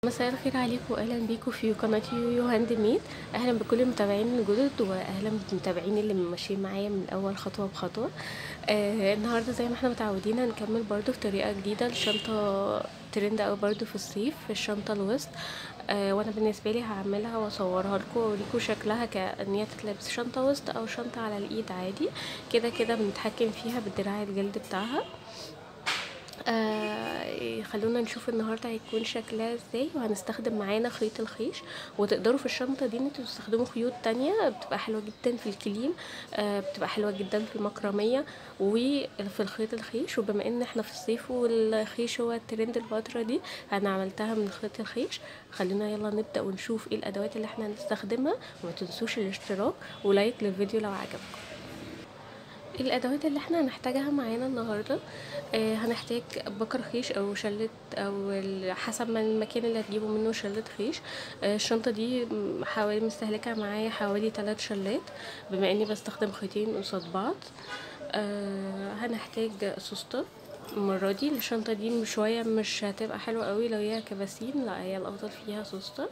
مساء الخير عليكم واهلا بيكم في قناه يويو هاند ميد اهلا بكل المتابعين الجدد واهلا بالمتابعين اللي ماشيين معايا من اول خطوه بخطوه آه النهارده زي ما احنا متعودين هنكمل برضو في طريقه جديده لشنطه ترند او برضو في الصيف في الشنطه الوسط آه وانا بالنسبه لي هعملها واصورها لكم واوريكم شكلها كان هي تتلبس شنطه وسط او شنطه على الايد عادي كده كده بنتحكم فيها بالدراع الجلد بتاعها آه خلونا نشوف النهارده هيكون شكلها ازاي وهنستخدم معانا خيط الخيش وتقدروا في الشنطه دي ان انتوا تستخدموا خيوط تانية بتبقى حلوه جدا في الكليم آه بتبقى حلوه جدا في المكرميه وفي الخيط الخيش وبما ان احنا في الصيف والخيش هو الترند الفتره دي انا عملتها من خيط الخيش خلينا يلا نبدا ونشوف ايه الادوات اللي احنا هنستخدمها وما تنسوش الاشتراك ولايك للفيديو لو عجبكم الادوات اللي احنا هنحتاجها معانا النهارده آه هنحتاج بكر خيش او شلة او حسب ما المكان اللي هتجيبوا منه شلة خيش آه الشنطة دي حوالي مستهلكة معايا حوالي 3 شلات بما اني بستخدم خيطين قصاد بعض آه هنحتاج سوسته المرة دي الشنطة دي شوية مش هتبقى حلوة قوي لو هي كباسين لا هي الافضل فيها سوسته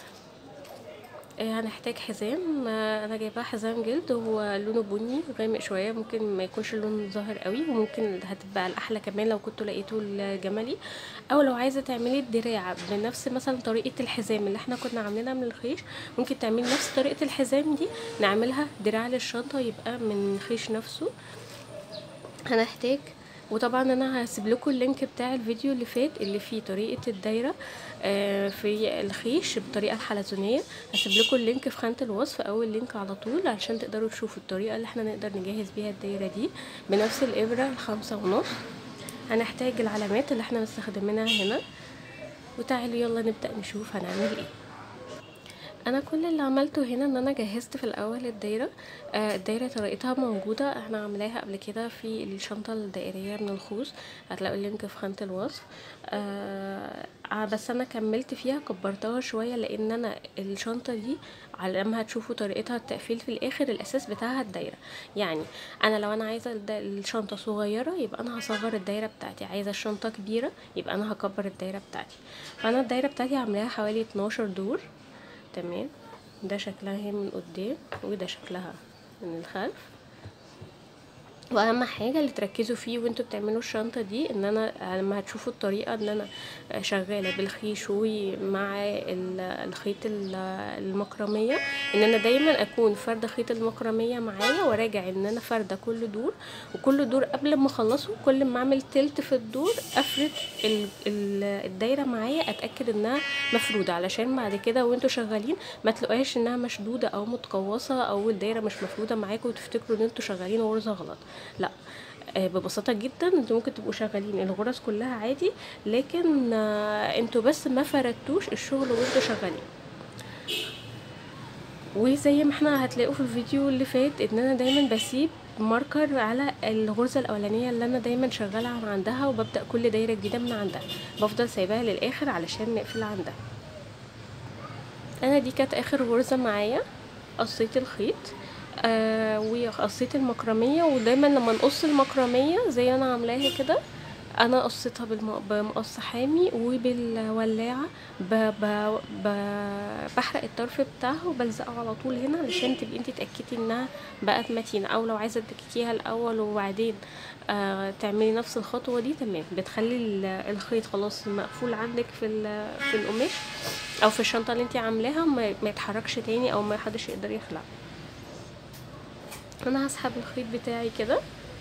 هنحتاج حزام انا جايباه حزام جلد هو لونه بني غامق شويه ممكن ما يكونش اللون ظاهر قوي وممكن هتبقى الاحلى كمان لو كنتوا لقيتوه الجملي او لو عايزه تعملي الدراع بنفس مثلا طريقه الحزام اللي احنا كنا عاملينها من الخيش ممكن تعملي نفس طريقه الحزام دي نعملها دراع للشنطه يبقى من الخيش نفسه هنحتاج وطبعا انا هسيب لكم اللينك بتاع الفيديو اللي فات اللي فيه طريقه الدايره في الخيش بالطريقه الحلزونيه هسيب لكم اللينك في خانه الوصف اول لينك على طول عشان تقدروا تشوفوا الطريقه اللي احنا نقدر نجهز بيها الدايره دي بنفس الابره الخمسة ونص هنحتاج العلامات اللي احنا مستخدمينها هنا وتعالوا يلا نبدا نشوف هنعمل ايه انا كل اللي عملته هنا ان انا جهزت في الاول الدايره آه الدايره طريقتها موجوده احنا عاملاها قبل كده في الشنطه الدائريه من الخوص هتلاقوا اللينك في خانه الوصف آه بس انا كملت فيها كبرتها شويه لان انا الشنطه دي على لما هتشوفوا طريقتها التقفيل في الاخر الاساس بتاعها الدايره يعني انا لو انا عايزه الشنطه صغيره يبقى انا هصغر الدايره بتاعتي عايزه الشنطه كبيره يبقى انا هكبر الدايره بتاعتي فانا الدايره بتاعتي عاملاها حوالي 12 دور تمام ده شكلها هي من قدام وده شكلها من الخلف واهم حاجه اللي تركزوا فيه وانتوا بتعملوا الشنطه دي ان انا لما هتشوفوا الطريقه ان انا شغاله بالخيش ومع الخيط المكرميه ان انا دايما اكون فارده خيط المكرميه معايا وراجع ان انا فارده كل دور وكل دور قبل ما اخلصه كل ما اعمل تلت في الدور افرد الدايره معايا اتاكد انها مفروده علشان بعد كده وانتوا شغالين ما تلاقوهاش انها مشدوده او متقوصه او الدايره مش مفروده معاكم وتفتكروا ان انتوا شغالين غرزه غلط لا آه ببساطه جدا انتوا ممكن تبقوا شغالين الغرز كلها عادي لكن آه انتوا بس ما فردتوش الشغل وانتوا شغالين وزي ما احنا هتلاقوا في الفيديو اللي فات ان انا دايما بسيب ماركر على الغرزه الاولانيه اللي انا دايما شغاله عن عندها وببدا كل دايره جديده من عندها بفضل سايباها للاخر علشان نقفل عندها انا دي كانت اخر غرزه معايا قصيت الخيط آه وقصيت المكرميه ودايما لما نقص المكرميه زي انا عاملاها كده انا قصيتها بمقص حامي وبالولاعه ب... ب... ب... بحرق الطرف بتاعها وبلزقه على طول هنا علشان تبقي انت تاكدي انها بقت متينه او لو عايزه تدككيها الاول وبعدين آه تعملي نفس الخطوه دي تمام بتخلي الخيط خلاص مقفول عندك في في القماش او في الشنطه اللي انت عاملاها ما, ما يتحركش تاني او ما حدش يقدر يخلع انا هسحب الخيط بتاعي كده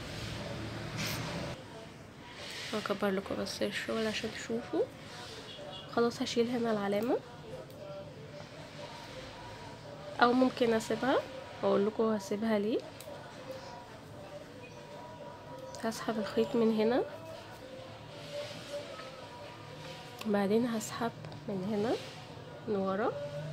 هكبر لكم بس الشغل عشان تشوفوا خلاص هشيل هنا العلامة او ممكن اسيبها اقول لكم هسيبها ليه هسحب الخيط من هنا بعدين هسحب من هنا من ورا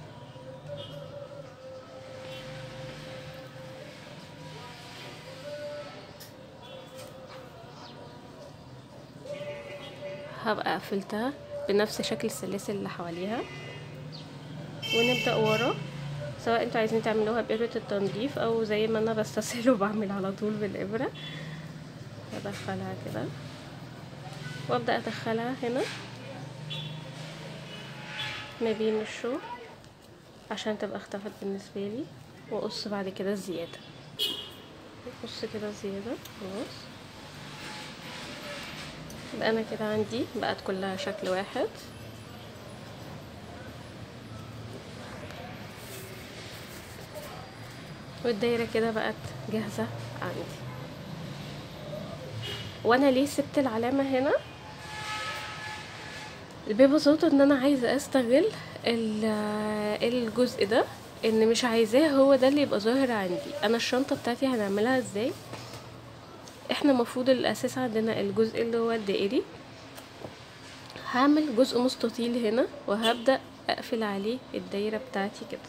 هبقى قفلتها بنفس شكل السلاسل اللي حواليها ونبدأ ورا سواء انتوا عايزين تعملوها بإبرة التنظيف او زي ما انا بستسهل وبعمل على طول بالإبرة هدخلها كده وابدأ ادخلها هنا ما بين الشغل عشان تبقى اختفت بالنسبة لي واقص بعد كده الزيادة اقص كده الزيادة خلاص يبقى انا كده عندي بقت كلها شكل واحد والدايرة كده بقت جاهزة عندي وانا ليه سبت العلامة هنا ببساطة ان انا عايزة استغل ال- الجزء ده ان مش عايزاه هو ده اللي يبقى ظاهر عندي انا الشنطة بتاعتي هنعملها ازاي احنا المفروض الاساس عندنا الجزء اللي هو الدائري هعمل جزء مستطيل هنا وهبدأ اقفل عليه الدايرة بتاعتي كده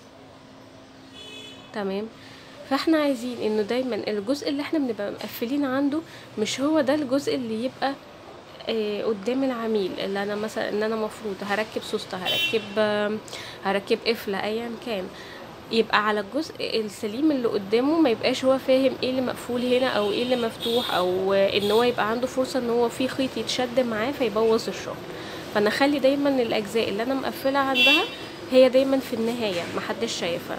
تمام فاحنا عايزين انه دايما الجزء اللي احنا بنبقى مقفلين عنده مش هو ده الجزء اللي يبقى آه، قدام العميل اللي انا مثلا ان انا مفروض هركب سوسته هركب آم، هركب قفله ايا كان يبقى على الجزء السليم اللي قدامه ما يبقاش هو فاهم ايه اللي مقفول هنا او ايه اللي مفتوح او آه، ان هو يبقى عنده فرصه ان هو في خيط يتشد معاه فيبوظ الشغل فانا اخلي دايما الاجزاء اللي انا مقفله عندها هي دايما في النهايه محدش شايفها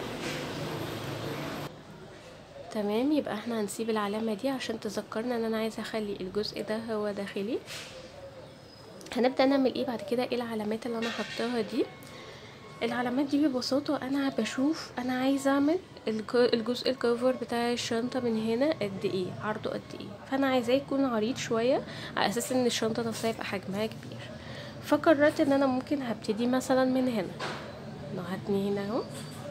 تمام يبقى احنا هنسيب العلامة دي عشان تذكرنا ان انا عايزة اخلي الجزء ده هو داخلي هنبدأ نعمل ايه بعد كده ايه العلامات اللي انا حطاها دي العلامات دي ببساطة انا بشوف انا عايزة اعمل الج- الجزء الكفر بتاع الشنطة من هنا قد ايه عرضه قد ايه فانا عايزاه يكون عريض شوية على اساس ان الشنطة نفسها يبقى حجمها كبير فقررت ان انا ممكن هبتدي مثلا من هنا لو هتني هنا اهو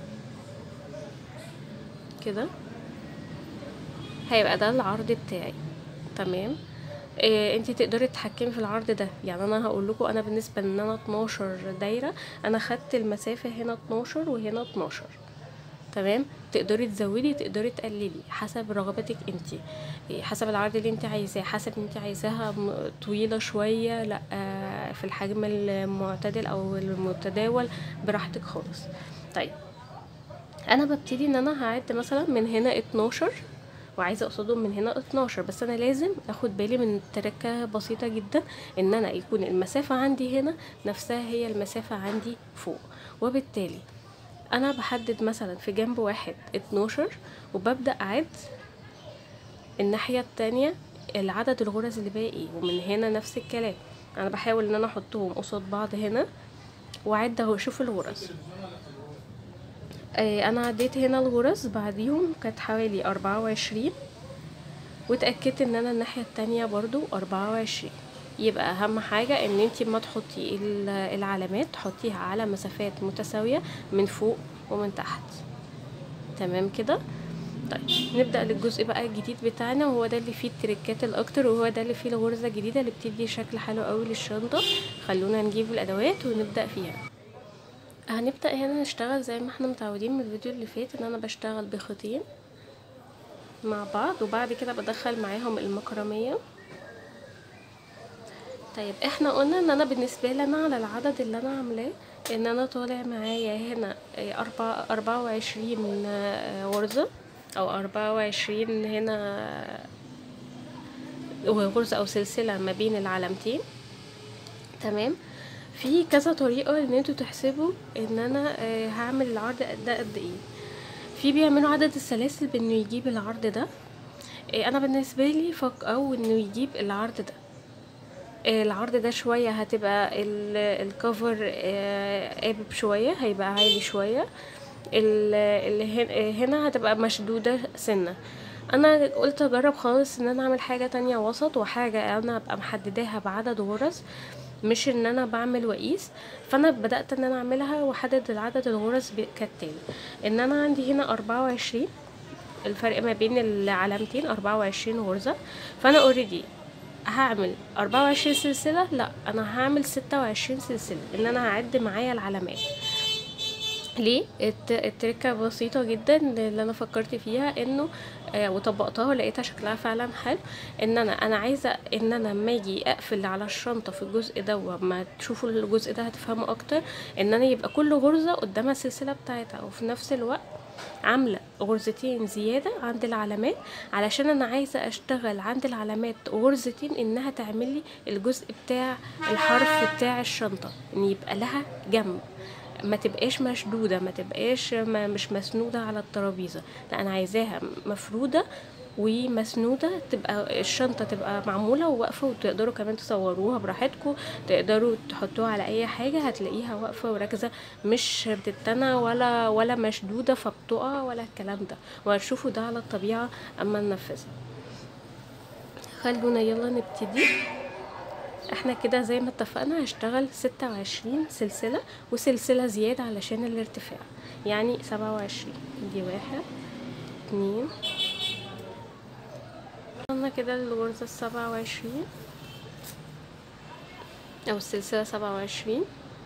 كده هيبقى ده العرض بتاعي تمام إيه انت تقدري تتحكمي في العرض ده يعني انا هقول لكم انا بالنسبه ان انا 12 دايره انا خدت المسافه هنا 12 وهنا 12 تمام تقدري تزودي تقدري تقللي حسب رغبتك انت حسب العرض اللي انت عايزاه حسب انت عايزاها م- طويله شويه لا آه، في الحجم المعتدل او المتداول براحتك خالص طيب انا ببتدي ان انا هعد مثلا من هنا 12 وعايزه اقصدهم من هنا 12 بس انا لازم اخد بالي من تركه بسيطه جدا ان انا يكون المسافه عندي هنا نفسها هي المسافه عندي فوق وبالتالي انا بحدد مثلا في جنب واحد 12 وببدا اعد الناحيه التانية العدد الغرز اللي باقي ومن هنا نفس الكلام انا بحاول ان انا احطهم قصاد بعض هنا واعد اهو شوف الغرز آه، انا عديت هنا الغرز بعديهم كانت حوالي أربعة وعشرين واتأكدت ان انا الناحية التانية برضو أربعة وعشرين يبقى اهم حاجة ان انتي ما تحطي ال- العلامات تحطيها على مسافات متساوية من فوق ومن تحت تمام كده طيب نبدأ للجزء بقى الجديد بتاعنا وهو ده اللي فيه التريكات الاكتر وهو ده اللي فيه الغرزة الجديدة اللي بتدي شكل حلو قوي للشنطة خلونا نجيب الادوات ونبدأ فيها هنبدأ هنا نشتغل زي ما احنا متعودين من الفيديو اللي فات ان انا بشتغل بخيطين مع بعض وبعد كده بدخل معاهم المكرمية طيب احنا قلنا ان انا بالنسبة لي انا على العدد اللي انا عاملاه ان انا طالع معايا هنا اه، اربعة اربعة وعشرين اه، غرزة او اربعة وعشرين هنا غرزة او سلسلة ما بين العلامتين تمام في كذا طريقة ان انتوا تحسبوا ان انا آه، هعمل العرض ده قد ايه في بيعملوا عدد السلاسل بانه يجيب العرض ده آه، انا بالنسبة لي فك او انه يجيب العرض ده آه، العرض ده شوية هتبقى ال- الكفر آه، قابب شوية هيبقى عالي شوية ال- اللي هن- آه، هنا هتبقى مشدودة سنة انا قلت اجرب خالص ان انا اعمل حاجة تانية وسط وحاجة انا ابقى محدداها بعدد غرز مش ان انا بعمل واقيس فانا بدأت ان انا اعملها واحدد العدد الغرز ب- كالتالي ان انا عندي هنا اربعة وعشرين الفرق ما بين العلامتين أربعة وعشرين غرزة فأنا اوريدي هعمل أربعة وعشرين سلسلة لا أنا هعمل ستة وعشرين سلسلة إن أنا هعد معايا العلامات ليه الت- التركة بسيطة جدا اللي انا فكرت فيها انه آه وطبقتها لقيتها شكلها فعلا حلو ان انا انا عايزة ان انا لما اجي اقفل على الشنطة في الجزء ده وما تشوفوا الجزء ده هتفهموا اكتر ان انا يبقى كل غرزة قدامها السلسلة بتاعتها وفي نفس الوقت عاملة غرزتين زيادة عند العلامات علشان انا عايزة اشتغل عند العلامات غرزتين انها تعمل لي الجزء بتاع الحرف بتاع الشنطة ان يبقى لها جنب ما تبقاش مشدوده ما تبقاش ما مش مسنوده على الترابيزه لا انا عايزاها مفروده ومسنوده تبقى الشنطه تبقى معموله وواقفه وتقدروا كمان تصوروها براحتكم تقدروا تحطوها على اي حاجه هتلاقيها واقفه وراكزه مش بتتنى ولا ولا مشدوده فبتقع ولا الكلام ده وهتشوفوا ده على الطبيعه اما ننفذها خلونا يلا نبتدي احنا كده زي ما اتفقنا هشتغل ستة وعشرين سلسلة وسلسلة زيادة علشان الارتفاع يعني سبعة وعشرين دي واحد اتنين وصلنا كده للغرزة السبعة وعشرين او السلسلة سبعة وعشرين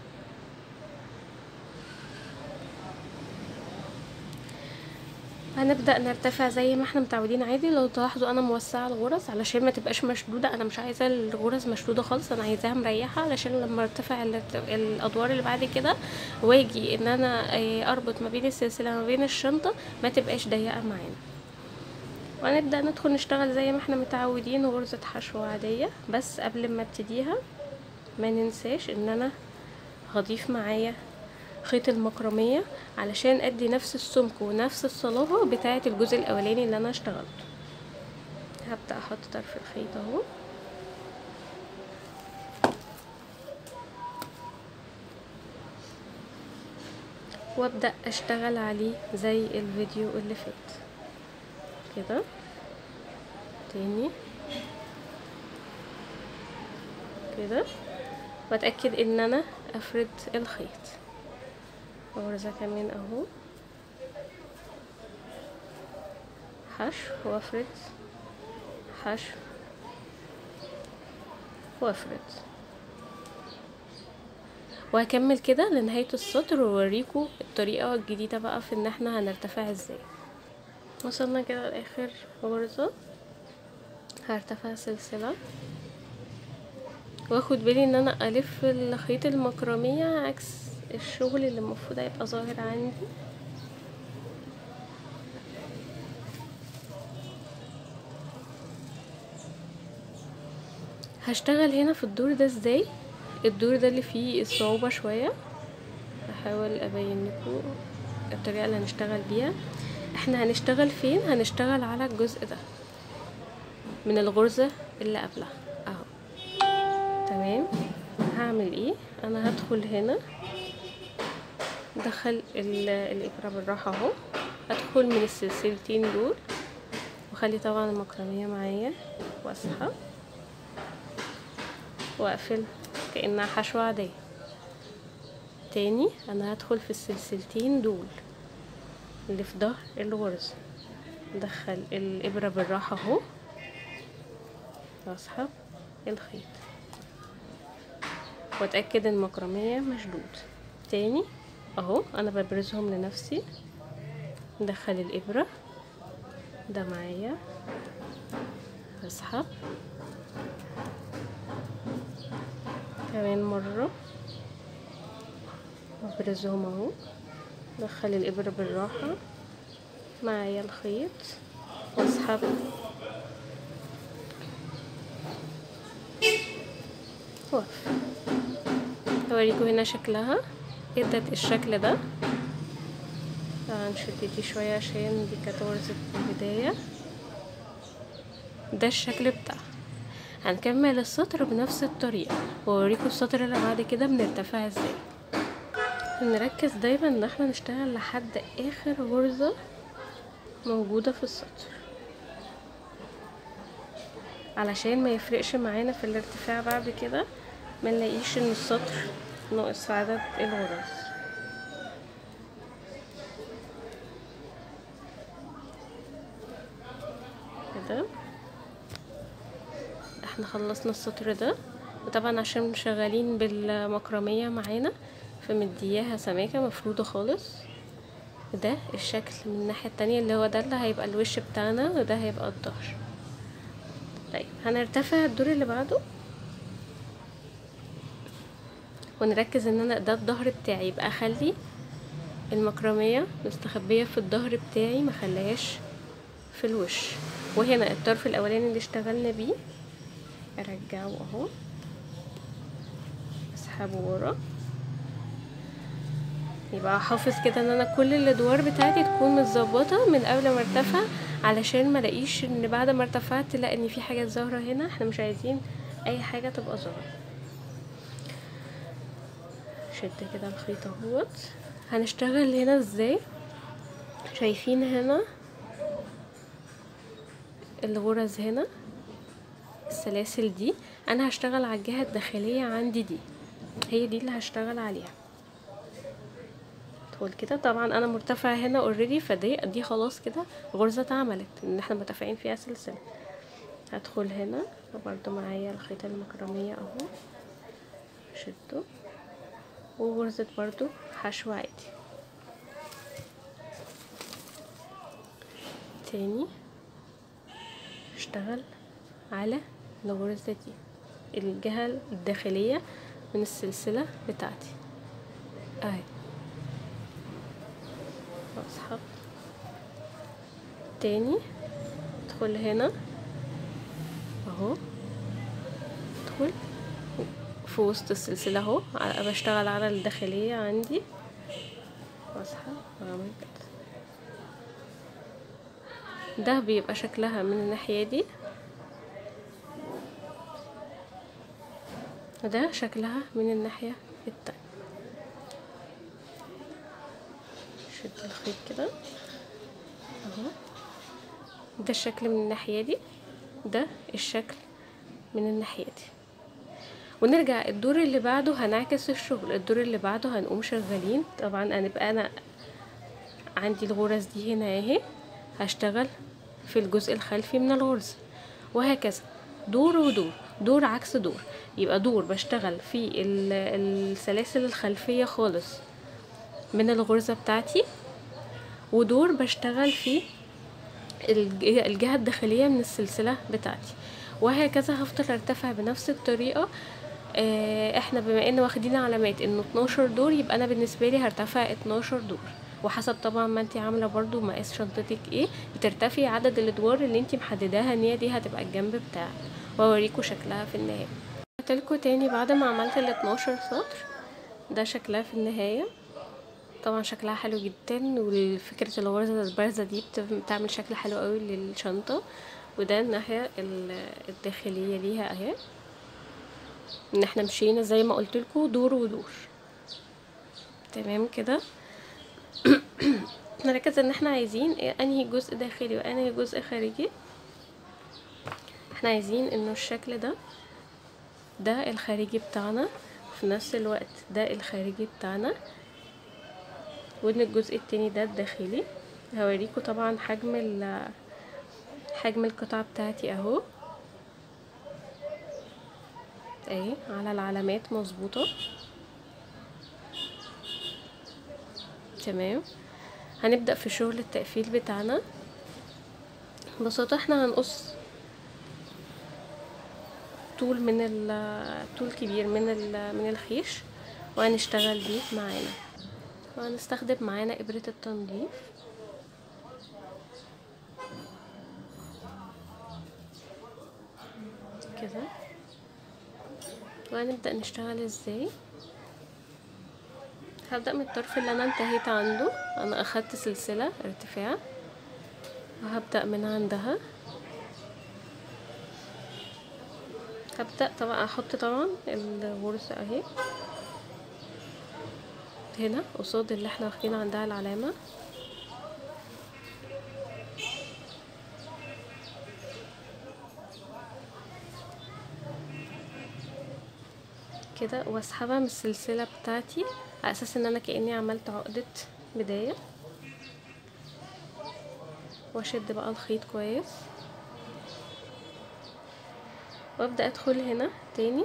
هنبدأ نرتفع زي ما احنا متعودين عادي لو تلاحظوا انا موسعة الغرز علشان ما تبقاش مشدودة انا مش عايزة الغرز مشدودة خالص انا عايزاها مريحة علشان لما ارتفع الارت- الادوار اللي بعد كده واجي ان انا اه، اربط ما بين السلسلة ما بين الشنطة ما تبقاش ضيقة معانا وهنبدأ ندخل نشتغل زي ما احنا متعودين غرزة حشو عادية بس قبل ما ابتديها ما ننساش ان انا هضيف معايا خيط المكرمية علشان ادي نفس السمك ونفس الصلابة بتاعة الجزء الاولاني اللي انا اشتغلته هبدأ احط طرف الخيط اهو وابدأ اشتغل عليه زي الفيديو اللي فات كده تاني كده واتأكد ان انا افرد الخيط غرزة كمان اهو حشو وافرد حشو وافرد وهكمل كده لنهاية السطر ووريكم الطريقة الجديدة بقى في ان احنا هنرتفع ازاي وصلنا كده لاخر غرزة هرتفع سلسلة واخد بالي ان انا الف الخيط المكرمية عكس الشغل اللي المفروض هيبقى ظاهر عندي هشتغل هنا في الدور ده ازاي الدور ده اللي فيه الصعوبة شوية بحاول ابين لكم الطريقة اللي هنشتغل بيها احنا هنشتغل فين هنشتغل على الجزء ده من الغرزة اللي قبلها اهو تمام هعمل ايه انا هدخل هنا دخل ال- الابرة بالراحة اهو هدخل من السلسلتين دول واخلي طبعا المكرمية معايا واسحب واقفل كأنها حشوة عادية تاني انا هدخل في السلسلتين دول اللي في ظهر الغرزة ندخل الابرة بالراحة اهو واسحب الخيط واتأكد ان المكرمية مشدود تاني اهو انا ببرزهم لنفسي ندخل الابرة ده معايا اسحب كمان مرة ببرزهم اهو ندخل الابرة بالراحة معايا الخيط واسحب واقف هوريكم هنا شكلها ادت الشكل ده هنشد دي شوية عشان دي كانت غرزة البداية ده الشكل بتاعها هنكمل السطر بنفس الطريقة واوريكم السطر اللي بعد كده بنرتفع ازاي نركز دايما ان احنا نشتغل لحد اخر غرزة موجودة في السطر علشان ما يفرقش معانا في الارتفاع بعد كده ما نلاقيش ان السطر ناقص في عدد الغرز كده احنا خلصنا السطر ده وطبعا عشان شغالين بالمكرمية معانا فمدياها سماكة مفرودة خالص ده الشكل من الناحية التانية اللي هو ده اللي هيبقى الوش بتاعنا وده هيبقى الظهر طيب هنرتفع الدور اللي بعده ونركز ان انا ده الظهر بتاعي يبقى اخلي المكرمية مستخبية في الظهر بتاعي مخليهاش في الوش وهنا الطرف الاولاني اللي اشتغلنا بيه ارجعه اهو اسحبه ورا يبقى احافظ كده ان انا كل الادوار بتاعتي تكون متظبطه من قبل ما ارتفع علشان ما الاقيش ان بعد ما ارتفعت لا ان في حاجات ظاهره هنا احنا مش عايزين اي حاجه تبقى ظاهره شد كده الخيط اهوت هنشتغل هنا ازاي شايفين هنا الغرز هنا السلاسل دي انا هشتغل على الجهه الداخليه عندي دي هي دي اللي هشتغل عليها ادخل كده طبعا انا مرتفعه هنا اوريدي فدي دي خلاص كده غرزه اتعملت ان احنا مرتفعين فيها سلسله هدخل هنا برضو معايا الخيط المكرميه اهو شده وغرزة برضو حشو عادي تاني اشتغل على الغرزة دي الجهة الداخلية من السلسلة بتاعتي اهي واسحب تاني ادخل هنا اهو ادخل في وسط السلسلة اهو بشتغل على الداخلية عندي واسحب واعمل كده ده بيبقى شكلها من الناحية دي وده شكلها من الناحية التانية شد الخيط كده اهو ده الشكل من الناحية دي ده الشكل من الناحية دي ونرجع الدور اللي بعده هنعكس الشغل الدور اللي بعده هنقوم شغالين طبعا هنبقى انا عندي الغرز دي هنا اهي هشتغل في الجزء الخلفي من الغرزة وهكذا دور ودور دور عكس دور يبقى دور بشتغل في السلاسل الخلفية خالص من الغرزة بتاعتي ودور بشتغل في الجهة الداخلية من السلسلة بتاعتي وهكذا هفضل ارتفع بنفس الطريقة احنا بما ان واخدين علامات انه 12 دور يبقى انا بالنسبة لي هرتفع 12 دور وحسب طبعا ما انت عامله برضو مقاس شنطتك ايه بترتفعي عدد الادوار اللي انت محدداها ان هي دي هتبقى الجنب بتاعها واوريكم شكلها في النهايه قلتلكوا تاني بعد ما عملت ال 12 سطر ده شكلها في النهايه طبعا شكلها حلو جدا وفكرة الغرزة البارزة دي بتعمل شكل حلو قوي للشنطة وده الناحية الداخلية ليها اهي ان احنا مشينا زي ما قلتلكوا دور ودور تمام كده نركز ان احنا عايزين انهي جزء داخلي وانهي جزء خارجي احنا عايزين انه الشكل ده ده الخارجي بتاعنا في نفس الوقت ده الخارجي بتاعنا وان الجزء التاني ده الداخلي هوريكم طبعا حجم حجم القطعة بتاعتي اهو اهي على العلامات مظبوطه تمام هنبدأ في شغل التقفيل بتاعنا ببساطة احنا هنقص طول من ال طول كبير من ال من الخيش وهنشتغل بيه معانا وهنستخدم معانا إبرة التنظيف كده وهنبدأ نشتغل ازاي هبدأ من الطرف اللي انا انتهيت عنده انا اخدت سلسلة ارتفاع وهبدأ من عندها هبدأ طبعا احط طبعا الغرزة اهي هنا قصاد اللي احنا واخدين عندها العلامة كده واسحبها من السلسلة بتاعتي على اساس ان انا كأني عملت عقدة بداية واشد بقى الخيط كويس وابدأ ادخل هنا تاني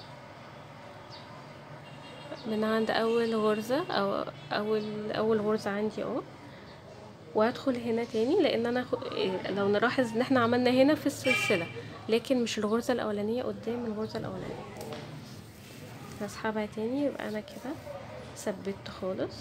من عند اول غرزة او اول اول غرزة عندي اهو وهدخل هنا تاني لان انا لو نلاحظ ان احنا عملنا هنا في السلسلة لكن مش الغرزة الاولانية قدام الغرزة الاولانية هسحبها تاني يبقى انا كده ثبت خالص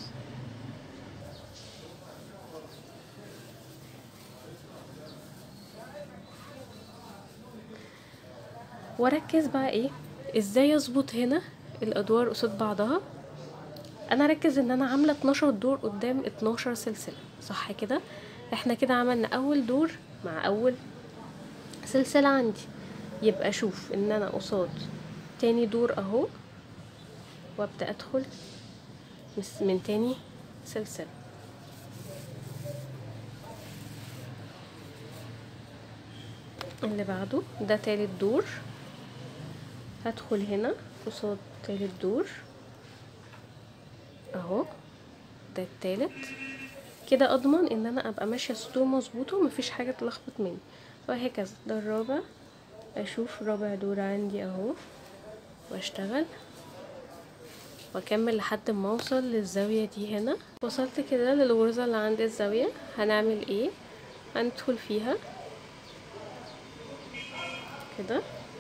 واركز بقى ايه ازاي اظبط هنا الادوار قصاد بعضها انا ركز ان انا عامله 12 دور قدام 12 سلسله صح كده احنا كده عملنا اول دور مع اول سلسله عندي يبقى اشوف ان انا قصاد تاني دور اهو وابدا ادخل مس- من تاني سلسله اللي بعده ده تالت دور هدخل هنا قصاد تالت دور اهو ده التالت كده اضمن ان انا ابقى ماشيه سطور مظبوطه ومفيش حاجه تلخبط مني وهكذا ده الرابع اشوف رابع دور عندي اهو واشتغل واكمل لحد ما اوصل للزاويه دي هنا وصلت كده للغرزه اللي عند الزاويه هنعمل ايه هندخل فيها كده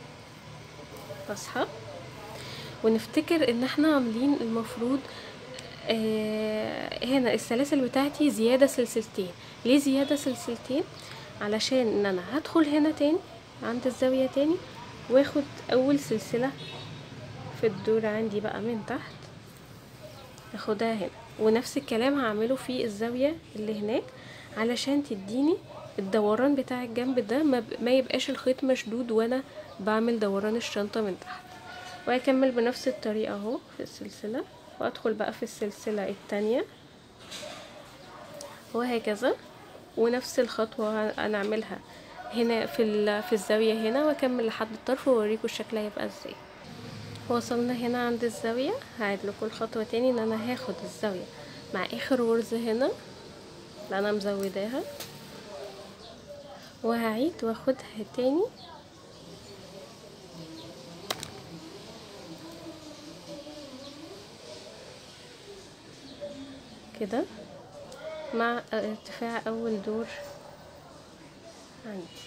بسحب ونفتكر ان احنا عاملين المفروض آه هنا السلاسل بتاعتي زيادة سلسلتين ليه زيادة سلسلتين علشان ان انا هدخل هنا تاني عند الزاوية تاني واخد اول سلسلة في الدور عندي بقى من تحت اخدها هنا ونفس الكلام هعمله في الزاوية اللي هناك علشان تديني الدوران بتاع الجنب ده ما, ب... ما يبقاش الخيط مشدود وانا بعمل دوران الشنطة من تحت وهكمل بنفس الطريقة اهو في السلسلة وادخل بقى في السلسلة التانية وهكذا ونفس الخطوة هنعملها هنا في ال... في الزاوية هنا واكمل لحد الطرف واوريكم الشكل هيبقى ازاي وصلنا هنا عند الزاوية هعيد لكم الخطوة تاني ان انا هاخد الزاوية مع اخر غرزة هنا اللي انا مزوداها وهعيد واخدها تاني كده مع ارتفاع اول دور عندي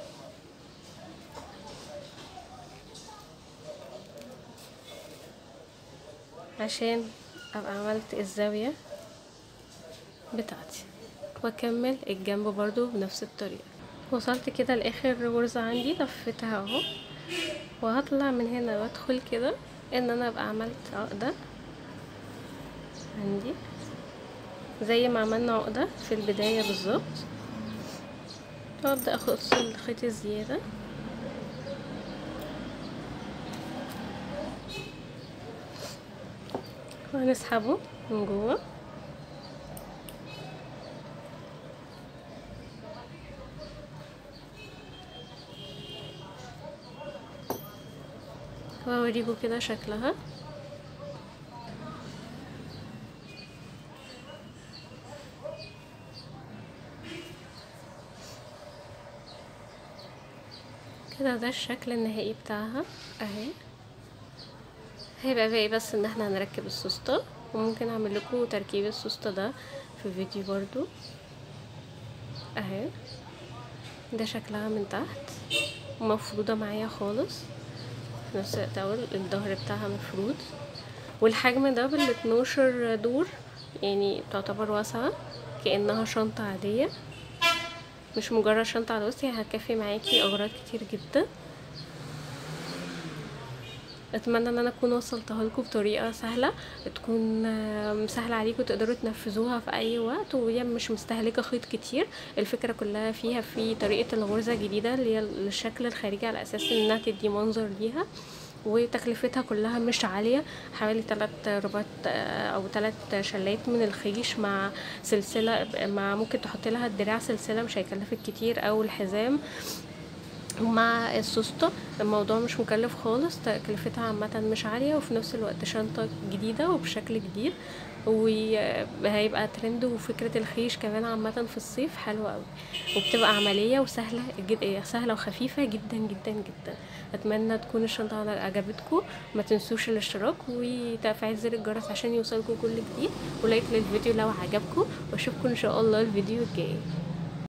عشان ابقى عملت الزاوية بتاعتي واكمل الجنب برضو بنفس الطريقة وصلت كده لاخر غرزة عندي لفتها اهو وهطلع من هنا وادخل كده ان انا ابقى عملت عقدة عندي زي ما عملنا عقدة في البداية بالظبط وابدأ اخص الخيط الزيادة وهنسحبه من جوه وهوريكم كده شكلها كده ده الشكل النهائي بتاعها اهي هيبقى باقي بس ان احنا هنركب السوسته وممكن اعمل لكم تركيب السوسته ده في فيديو برضو اهي ده شكلها من تحت مفروضه معايا خالص في نفس الوقت اهو الظهر بتاعها مفرود والحجم ده بال 12 دور يعني تعتبر واسعه كانها شنطه عاديه مش مجرد شنطه على الوسط هي هتكفي معاكي اغراض كتير جدا اتمنى ان انا اكون وصلتها لكم بطريقه سهله تكون سهله عليكم تقدروا تنفذوها في اي وقت وهي مش مستهلكه خيط كتير الفكره كلها فيها في طريقه الغرزه الجديده اللي هي الشكل الخارجي على اساس انها تدي منظر ليها وتكلفتها كلها مش عالية حوالي تلات رباط او تلات شلات من الخيش مع سلسلة مع ممكن تحط لها الدراع سلسلة مش هيكلفك كتير او الحزام ومع السوسته الموضوع مش مكلف خالص تكلفتها عامة مش عالية وفي نفس الوقت شنطة جديدة وبشكل جديد وهيبقى ترند وفكرة الخيش كمان عامة في الصيف حلوة قوي وبتبقى عملية وسهلة جد... سهلة وخفيفة جدا جدا جدا اتمنى تكون الشنطة عجبتكم ما تنسوش الاشتراك وتفعيل زر الجرس عشان يوصلكم كل جديد ولايك للفيديو لو عجبكم واشوفكم ان شاء الله الفيديو الجاي